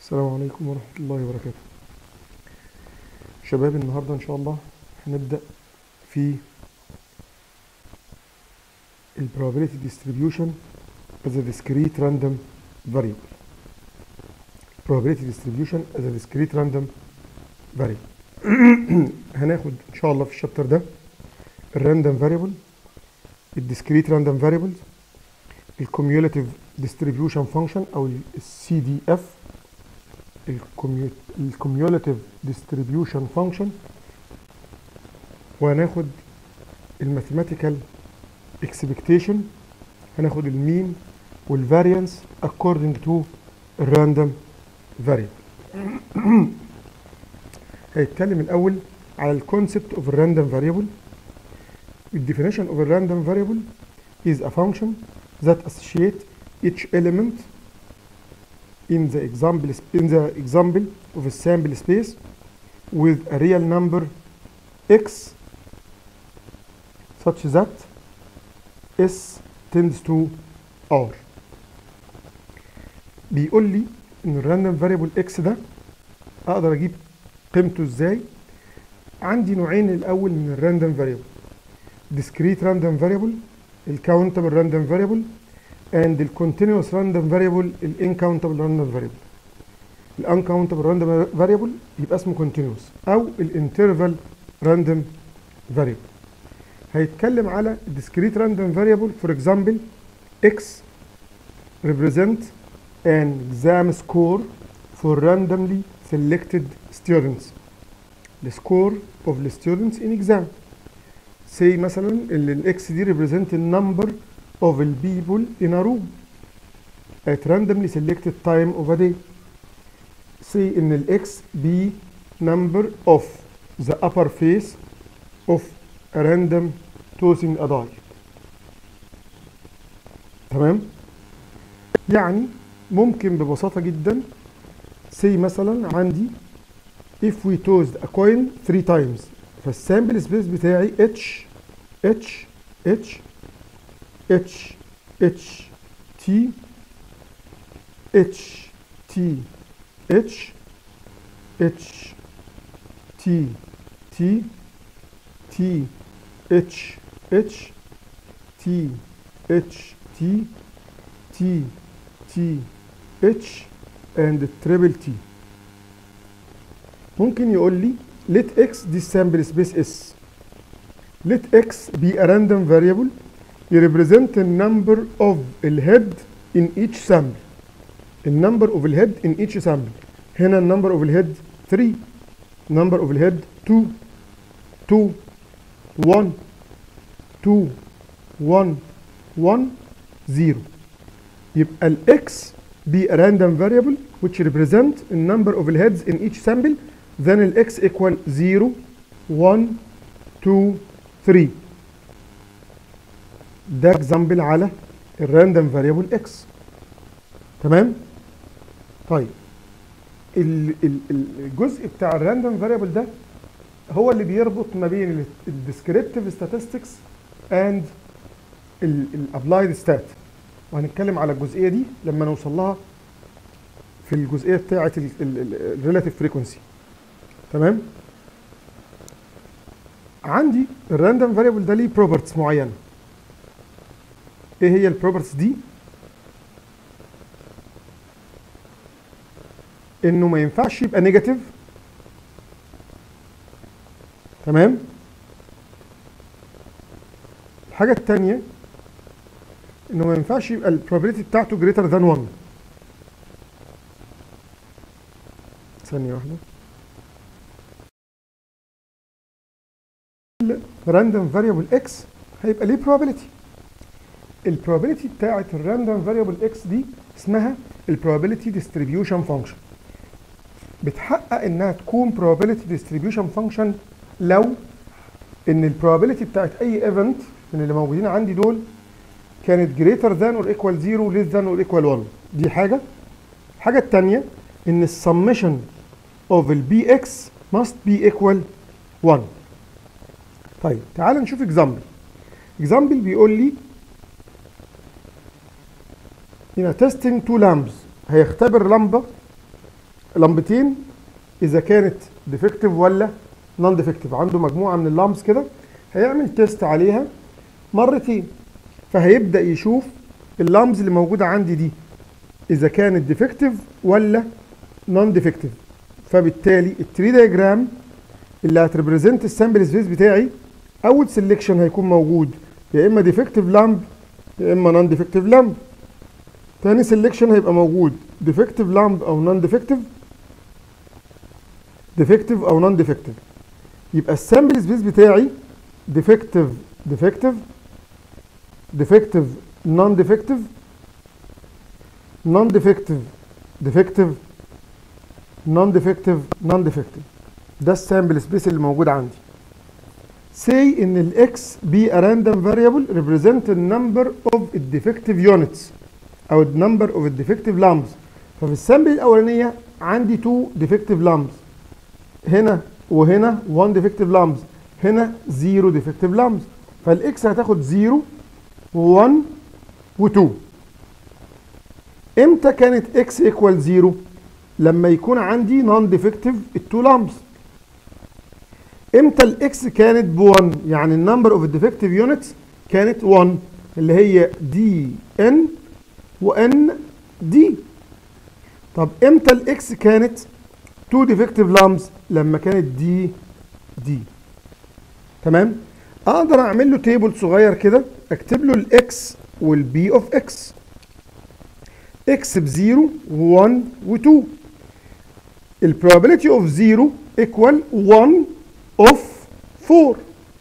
السلام عليكم ورحمة الله وبركاته شباب النهاردة إن شاء الله هنبدأ في ال probability distribution as a discrete random variable probability distribution as a discrete random variable هناخد إن شاء الله في الشابتر ده الراندوم variable الديسكريت random variables الكوميولاتيف distribution function أو ال CDF الكوميولاتيف ديستريبيوشن فانكشن وهناخد الماثيماتيكال اكسبكتيشن هناخد المين والفاريانس according to الراندوم variable هيتكلم الاول على الكونسبت اوف الراندوم variable الديفينيشن اوف الراندوم variable is a function that associate each element in the example in the example of a sample space with a real number x such that s tends to r بيقول لي ان الراندوم فاريبل اكس ده اقدر اجيب قيمته ازاي عندي نوعين الاول من الراندوم فاريبل discrete random variable الكاونتبل random variable and الكونتينوس random variable الانكاونتبل random variable الانكاونتبل random variable يبقى اسمه continuous او الانترفال random variable هيتكلم على discrete random variable for example x represent an exam score for randomly selected students the score of the students in exam say مثلا الاكس دي represent the number of the people in a room at randomly selected time of a day say ان ال x be number of the upper face of a random tossing a die تمام يعني ممكن ببساطة جدا say مثلا عندي if we tossed a coin three times فالسامبل سبيس بتاعي h h h H H T H T H H T T T H H T H T T T H and triple T ممكن يقول لي let x this sample space is let x be a random variable you represent the number of the head in each sample the number of the head in each sample هنا number of the head 3 number of the head 2 2 1 2 1 1 0 يبقى ال x be a random variable which represent the number of the heads in each sample then ال x equal 0 1 2 3 ده اكزامبل على الراندوم فاريبل اكس تمام طيب ال ال الجزء بتاع الراندوم فاريبل ده هو اللي بيربط ما بين الديسكريبتيف statistics اند الابلايد ستات وهنتكلم على الجزئيه دي لما نوصل لها في الجزئيه بتاعه الريلاتيف فريكونسي تمام عندي الراندوم فاريبل ده ليه بروبرتيز معينه ايه هي البروبرتيز دي انه ما ينفعش يبقى نيجاتيف تمام الحاجه الثانيه انه ما ينفعش يبقى البروبابيلتي بتاعته جريتر ذان 1 ثانيه واحده راندوم فاريبل اكس هيبقى ليه probability البروبابيلتي بتاعه الراندوم فاريبل اكس دي اسمها البروبابيلتي ديستريبيوشن فانكشن بتحقق انها تكون probability distribution function لو ان البروبابيلتي بتاعت اي ايفنت من اللي موجودين عندي دول كانت greater than or equal 0 less than or equal 1 دي حاجه الحاجه الثانيه ان السمشن of البي اكس must be equal 1 طيب تعال نشوف اكزامبل اكزامبل بيقول لي هنا testing two lamps هيختبر لمبة لمبتين اذا كانت ديفكتيف ولا نون ديفكتيف عنده مجموعه من اللامبس كده هيعمل تيست عليها مرتين فهيبدا يشوف اللامبس اللي موجوده عندي دي اذا كانت ديفكتيف ولا نون ديفكتيف فبالتالي التري دايجرام اللي هتريبريزنت السامبل سبيس بتاعي اول سيلكشن هيكون موجود يا اما ديفكتيف لامب يا اما نون ديفكتيف لامب تاني سيلكشن هيبقى موجود ديفكتيف لامب او نون ديفكتيف ديفكتيف او نون ديفكتيف يبقى السامبل سبيس بتاعي ديفكتيف ديفكتيف ديفكتيف نون ديفكتيف نون ديفكتيف ديفكتيف نون ديفكتيف نون ديفكتيف ده السامبل سبيس اللي موجود عندي say ان الاكس be a random variable represent the number of defective units او the number of defective lamps ففي السامبل الاولانيه عندي 2 defective lamps هنا وهنا 1 defective lamps هنا 0 defective lamps فالاكس هتاخد 0 و1 و2 امتى كانت اكس ايكوال 0 لما يكون عندي نون ديفكتيف التو لامبس امتى الاكس كانت ب 1 يعني النمبر اوف الديفكتيف يونتس كانت 1 اللي هي دي ان وان دي طب امتى الاكس كانت 2 ديفكتيف لامبس لما كانت دي دي تمام اقدر اعمل له تيبل صغير كده اكتب له الاكس والبي اوف اكس اكس ب 0 و1 و2 البروبابيلتي اوف 0 ايكوال 1 اوف 4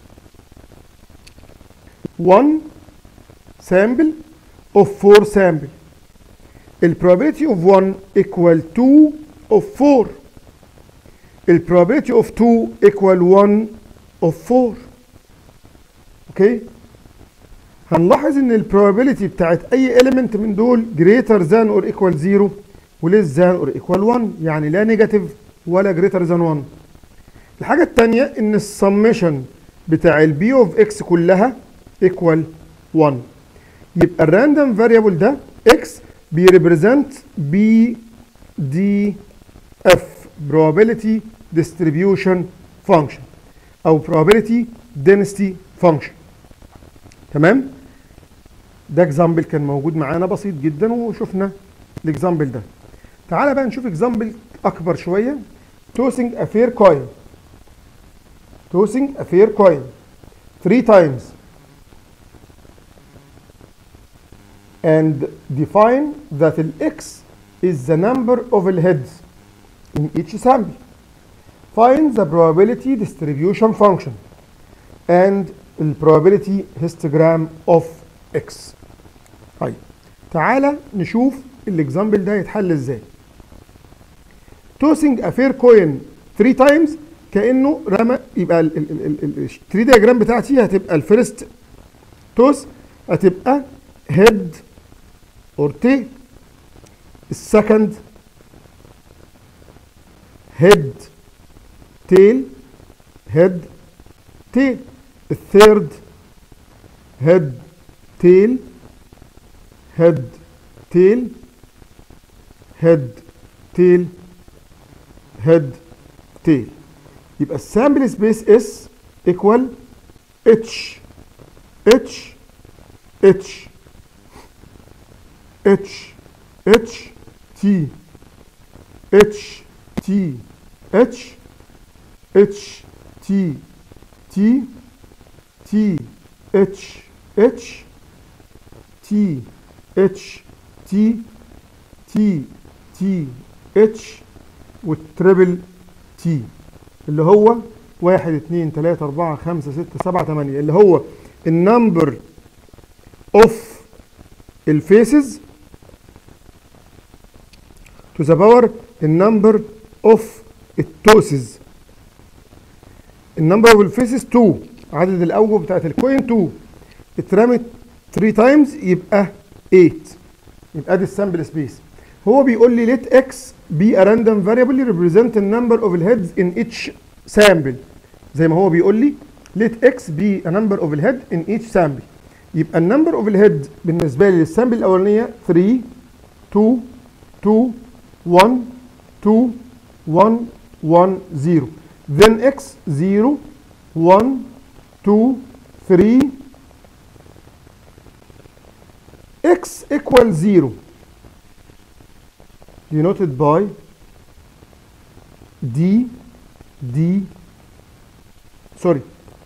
1 sample of 4 sample البروبابيلتي اوف 1 equal 2 of 4 البروبابيلتي اوف 2 equal 1 of 4 اوكي هنلاحظ ان البروبابيلتي بتاعت اي element من دول greater than or equal 0 وليس than or equal 1 يعني لا نيجاتيف ولا greater than 1 الحاجة التانية ان السمشن بتاع البي اوف اكس كلها equal 1 يبقى الراندوم فاريبل ده اكس بيريبريزنت بي دي اف probability distribution function او probability density function تمام ده اكزامبل كان موجود معانا بسيط جدا وشفنا الاكزامبل ده تعالى بقى نشوف اكزامبل اكبر شويه توسنج a fair coin tossing a fair coin three times and define that x is the number of heads in each sample. Find the probability distribution function and the probability histogram of x. طيب تعالى نشوف الاكزامبل ده يتحل ازاي. tossing a fair coin three times كانه رمى يبقى التري دياجرام بتاعتي هتبقى الفيرست توس هتبقى هيد اور تيل السكند هيد تيل هيد تيل الثيرد هيد تيل هيد تيل هيد تيل هيد تيل يبقى السامبل سبيس اس ايكوال اتش اتش اتش اتش اتش تي اتش تي اتش اتش تي تي تي اتش اتش تي اتش تي تي تي اتش والتريبل تي اللي هو واحد اتنين تلاتة أربعة خمسة ستة سبعة تمانية اللي هو النمبر اوف الفيسز to the power النمبر اوف التوسز النمبر اوف الفيسز 2 عدد الاوجه بتاعت الكوين 2 اترمت 3 تايمز يبقى 8 يبقى دي السامبل سبيس هو بيقول لي let x be a random variable represent the number of heads in each sample زي ما هو بيقول لي let x be a number of head in each sample يبقى النمبر اوف الهيد بالنسبه لي للسامبل الاولانيه 3 2 2 1 2 1 1 0 then x 0 1 2 3 x equal 0 denoted by d d sorry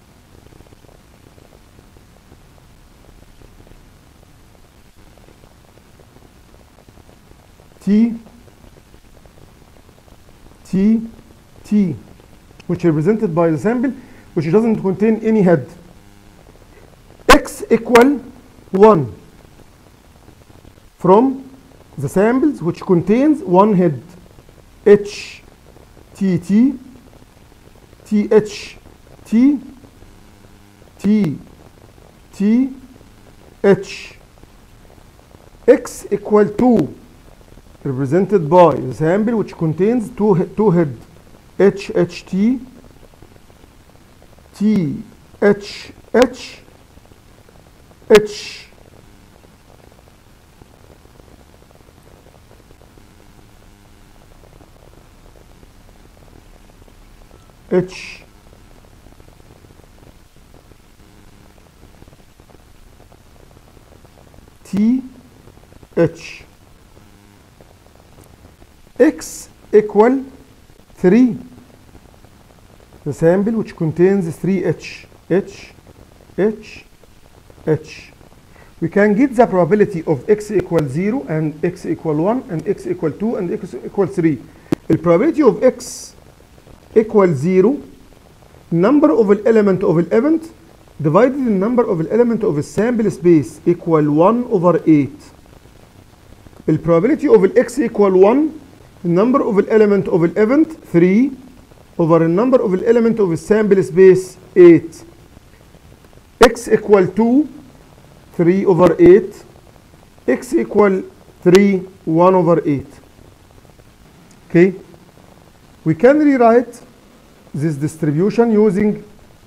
t t t which represented by the sample which doesn't contain any head x equal 1 from the samples which contains one head h t t t h t t t h x equal to represented by the sample which contains two, he- two head H H T T H H H H T H X equal 3 the sample which contains 3H H H H we can get the probability of x equal 0 and x equal 1 and x equal 2 and x equal 3 the probability of x equal 0 number of the element of the event divided the number of the element of the sample space equal 1 over 8 the probability of the x equal 1 the number of the element of the event 3 over the number of the element of the sample space 8 x equal 2 3 over 8 x equal 3 1 over 8 okay we can rewrite this distribution using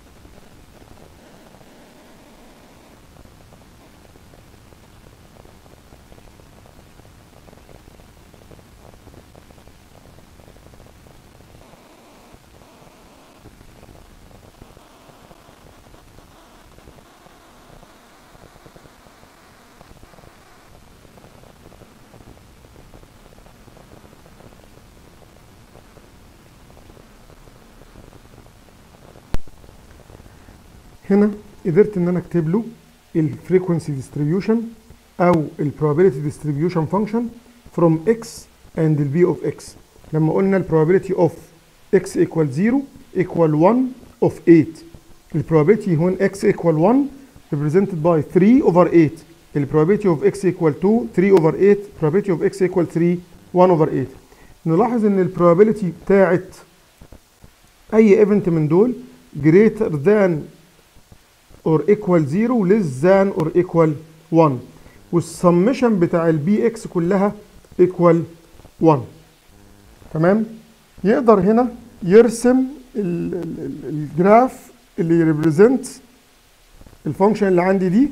هنا قدرت ان انا اكتب له الفريكونسي ديستريبيوشن او البروبابيلتي ديستريبيوشن فانكشن فروم اكس اند البي اوف اكس لما قلنا البروبابيلتي اوف اكس ايكوال 0 ايكوال 1 اوف 8 البروبابيلتي هون اكس ايكوال 1 represented by 3 over 8 البروبابيلتي اوف اكس ايكوال 2 3 over 8 probability اوف اكس ايكوال 3 1 over 8 نلاحظ ان البروبابيلتي بتاعت اي ايفنت من دول greater than or equal 0 less than or equal 1 والسمشن بتاع البي اكس كلها equal 1 تمام يقدر هنا يرسم ال- ال- ال- الجراف اللي يريبريزنت الفانكشن اللي عندي دي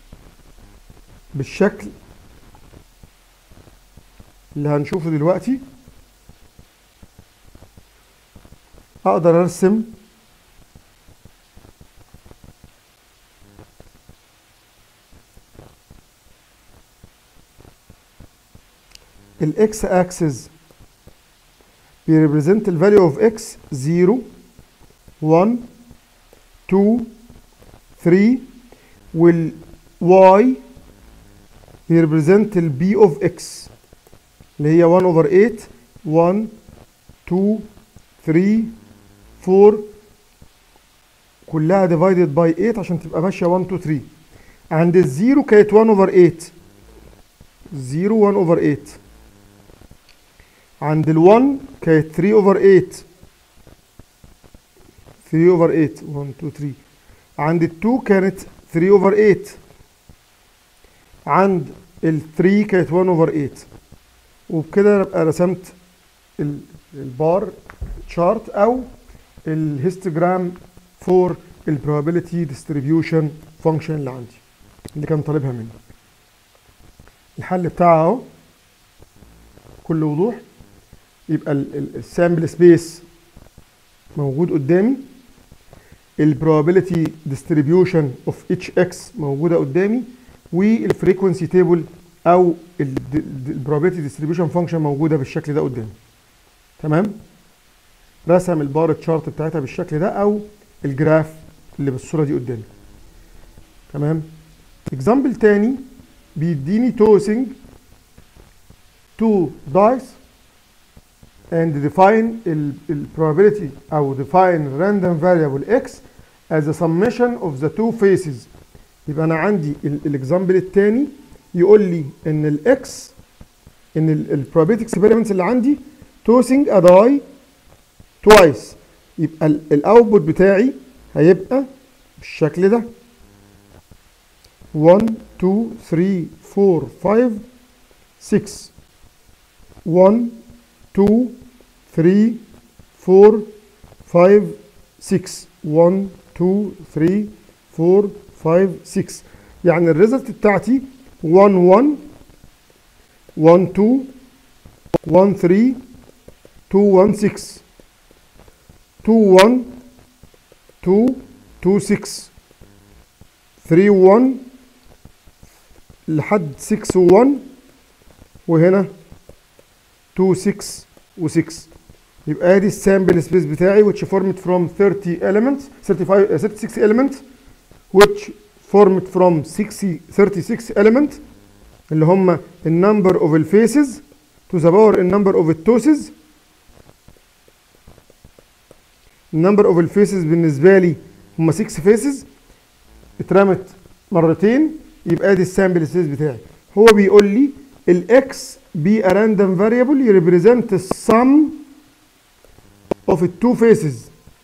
بالشكل اللي هنشوفه دلوقتي اقدر ارسم الاكس اكسس بيريبريزنت الفاليو اوف اكس 0 1 2 3 والواي بيريبريزنت البي اوف اكس اللي هي 1 اوفر 8 1 2 3 4 كلها ديفايدد باي 8 عشان تبقى ماشيه 1 2 3 عند الزيرو كانت 1 اوفر 8 0 1 اوفر 8 عند ال1 كانت 3 اوفر 8 3 اوفر 8 1 2 3 عند ال2 كانت 3 اوفر 8 عند ال3 كانت 1 اوفر 8 وبكده ابقى رسمت ال- البار تشارت او الهيستوجرام فور البروبابيلتي ديستريبيوشن فانكشن اللي عندي اللي كان طالبها مني الحل بتاعها اهو بكل وضوح يبقى السامبل سبيس موجود قدامي البروبابيلتي ديستريبيوشن اوف اتش اكس موجوده قدامي والفريكونسي تيبل او البروبابيلتي ديستريبيوشن فانكشن موجوده بالشكل ده قدامي تمام رسم البار تشارت بتاعتها بالشكل ده او الجراف اللي بالصوره دي قدامي تمام اكزامبل تاني بيديني توسنج تو دايس and define ال ال probability او define random variable x as a summation of the two faces يبقى انا عندي الاكزامبل الثاني يقول لي ان الاكس ان ال probability experiments اللي عندي tossing a die twice يبقى الاوتبوت بتاعي هيبقى بالشكل ده 1 2 3 4 5 6 1 2 3 4 5 6 1 2 3 4 5 6 يعني الريزلت بتاعتي 1 1 1 2 1 3 2 1 6 2 1 2 2 6 3 1 لحد 6 1 وهنا 2 6 و6 يبقى ادي السامبل سبيس بتاعي which formed from 30 elements 35 36 elements which formed from 60 36 element اللي هم النمبر اوف الفيسز to the power النمبر اوف التوسز النمبر اوف الفيسز بالنسبه لي هم 6 فيسز اترمت مرتين يبقى ادي السامبل سبيس بتاعي هو بيقول لي الاكس be a random variable you represent the sum of the two faces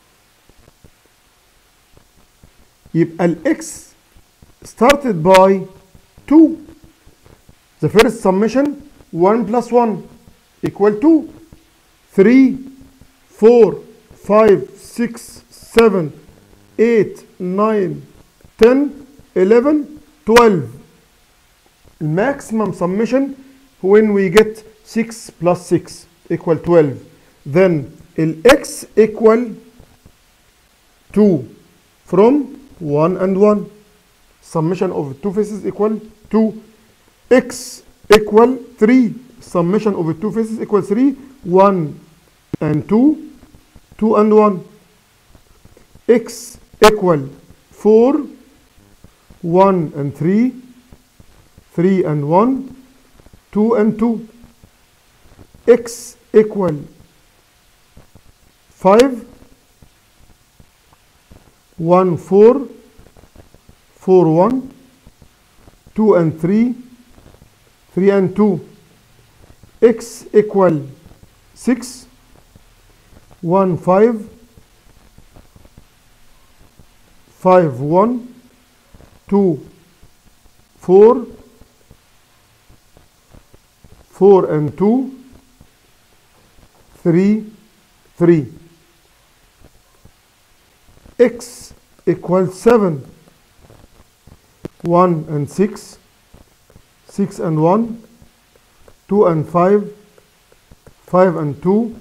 يبقى الاكس started by 2 the first summation 1 plus 1 equal to 3 4 5 6 7 8 9 10 11 12 الماكسيمم summation when we get 6 plus 6 equal 12 then x equal 2 from 1 and 1 summation of two faces equal 2 x equal 3 summation of two faces equal 3 1 and 2 2 and 1 x equal 4 1 and 3 3 and 1 2 and 2 x equal 5 1 4 4 1 2 and 3 3 and 2 x equal 6 1 5 5 1 2 4 4 and 2 3 3 x equals 7 1 and 6 6 and 1 2 and 5 5 and 2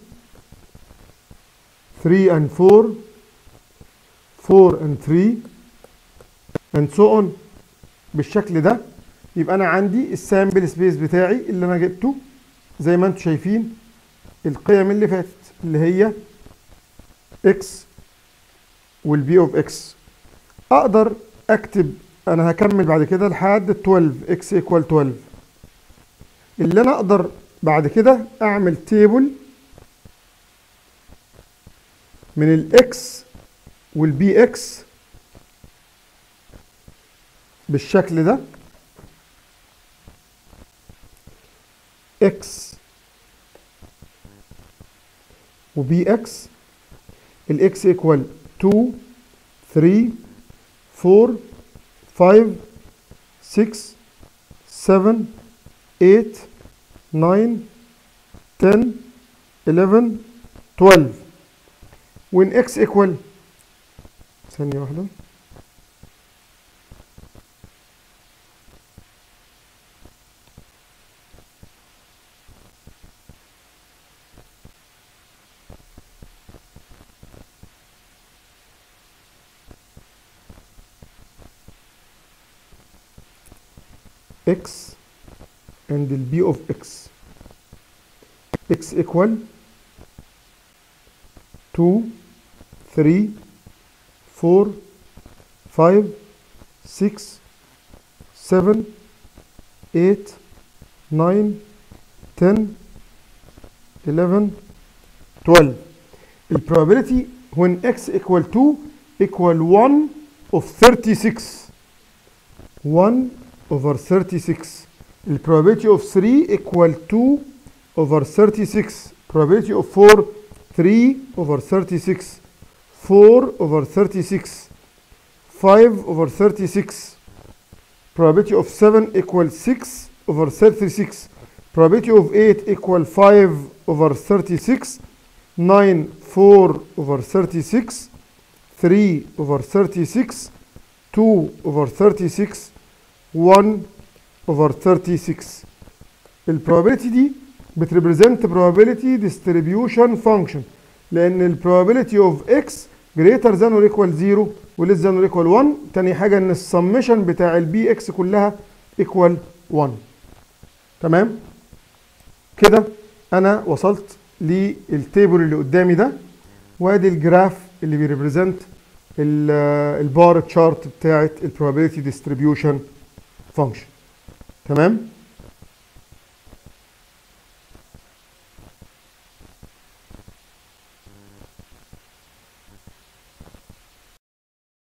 3 and 4 4 and 3 and so on بالشكل ده يبقى انا عندي السامبل سبيس بتاعي اللي انا جبته زي ما انتم شايفين القيم اللي فاتت اللي هي x والبي اوف اكس اقدر اكتب انا هكمل بعد كده لحد 12 x ايكوال 12 اللي انا اقدر بعد كده اعمل تيبل من الاكس والبي اكس بالشكل ده x وبي اكس الاكس ايكوال 2 3 4 5 6 7 8 9 10 11 12 when x equal ثانية واحدة x and ال b of x x equal 2 3 4 5 6 7 8 9 10 11 12 the probability when x equal 2 equal 1 of 36 1 over 36 the probability of 3 equal 2 over 36 probability of 4 3 over 36 4 over 36 5 over 36 probability of 7 equal 6 over 36 probability of 8 equal 5 over 36 9 4 over 36 3 over 36 2 over 36 1 over 36 البروبابيلتي دي بتريبريزنت probability distribution function لان البروبابيلتي اوف اكس greater than or equal 0 وليس than or equal 1 تاني حاجه ان السمشن بتاع البي اكس كلها equal 1 تمام كده انا وصلت للتيبل اللي قدامي ده وادي الجراف اللي بيريبريزنت البار تشارت بتاعت البروبابيلتي ديستريبيوشن فانكشن تمام